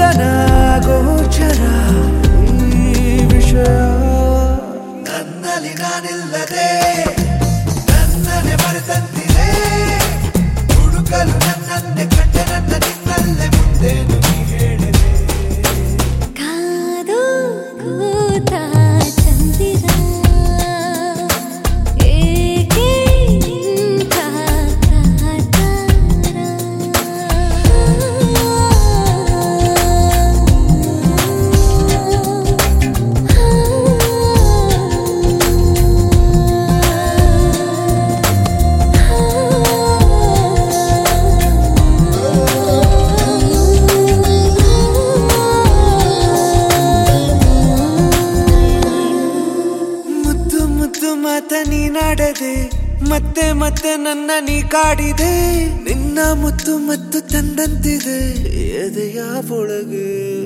ಗಗನ ಗೋಚರ ಈ ವಿಷಯ ನನ್ನಲ್ಲಿ ನಾನಿಲ್ಲದೆ ನನ್ನನೆ ಮರೆತಂತಿದೆ ಹುಡುಕಲು ನನ್ನನ್ನೇ ಕಂಡ ನನ್ನ ನಿನ್ನಲ್ಲೇ ಮುಂದೇನು ನೀ ಹೇಳಿದೆ ಕಾದು ಕೂತ ಚಂದಿರ ಏಕೆ ಇಂಥ ಮುದ್ದು ಮುದ್ದು ಮಾತ ನೀನಾಡದೆ ಮತ್ತೆ ಮತ್ತೆ ನನ್ನ ನೀ ಕಾಡಿದೆ ನಿನ್ನ ಮುತ್ತು ಮತ್ತು ತಂದಂತಿದೆ ಎದೆಯ ಒಳಗೆ